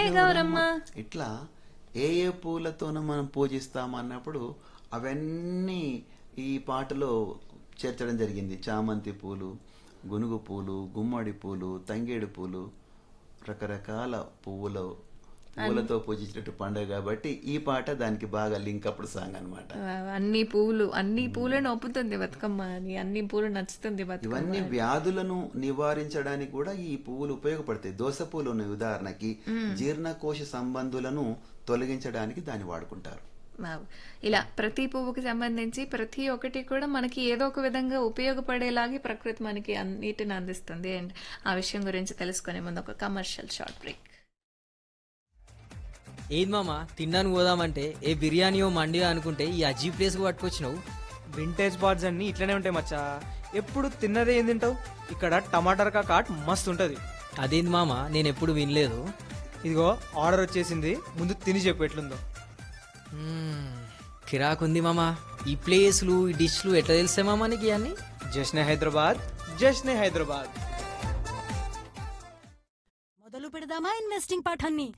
గౌరమ్మ ఇట్లా ఏ ఏ పూలతోనూ మనం పూజిస్తాం అన్నప్పుడు అవన్నీ ఈ పాటలో చేర్చడం జరిగింది చామంతి పూలు గునుగు పూలు గుమ్మడి పూలు తంగేడు పూలు రకరకాల పువ్వులు పూలతో పూజించినట్టు పండుగ కాబట్టి ఈ పాట దానికి బాగా లింక్ అప్పుడు సాంగ్ అనమాట ఆ, అన్ని పూలు అన్ని పూలను ఒప్పుతుంది బతుకమ్మ అని అన్ని పూలు నచ్చుతుంది బతుకమ్మ ఇవన్నీ వ్యాధులను నివారించడానికి కూడా ఈ పువ్వులు ఉపయోగపడతాయి దోస పూలు ఉన్నాయి ఉదాహరణకి జీర్ణకోశ సంబంధులను తొలగించడానికి దాన్ని వాడుకుంటారు వావ్. ఇలా ప్రతి పువ్వుకి సంబంధించి ప్రతి ఒక్కటి కూడా మనకి ఏదో ఒక విధంగా ఉపయోగపడేలాగే ప్రకృతి మనకి అన్నిటిని అందిస్తుంది అండ్ ఆ విషయం గురించి తెలుసుకునే ముందు ఒక కమర్షియల్ షార్ట్ బ్రేక్ ఏది మామ తినడానికి పోదామంటే ఏ బిర్యానీయో మండియో అనుకుంటే ఈ అజీ ప్లేస్ పట్టుకొచ్చినావు వింటేజ్ బార్డ్స్ అన్ని ఇట్లనే ఉంటాయి మచ్చా ఎప్పుడు తిన్నదే ఏం తింటావు ఇక్కడ టమాటర్ కాట్ మస్తు ఉంటది అదేంది మామ నేను ఎప్పుడు వినలేదు ఇదిగో ఆర్డర్ వచ్చేసింది ముందు తిని చెప్పు ఎట్లుందో మ్మ్, కిరాకుంది మామ ఈ ప్లేస్లు ఈ డిష్లు ఎట్లా తెలిసే మామ నీకు అన్ని జశ్నే హైదరాబాద్ జశ్నే హైదరాబాద్ మొదలు పెడదామా ఇన్వెస్టింగ్ పాఠాన్ని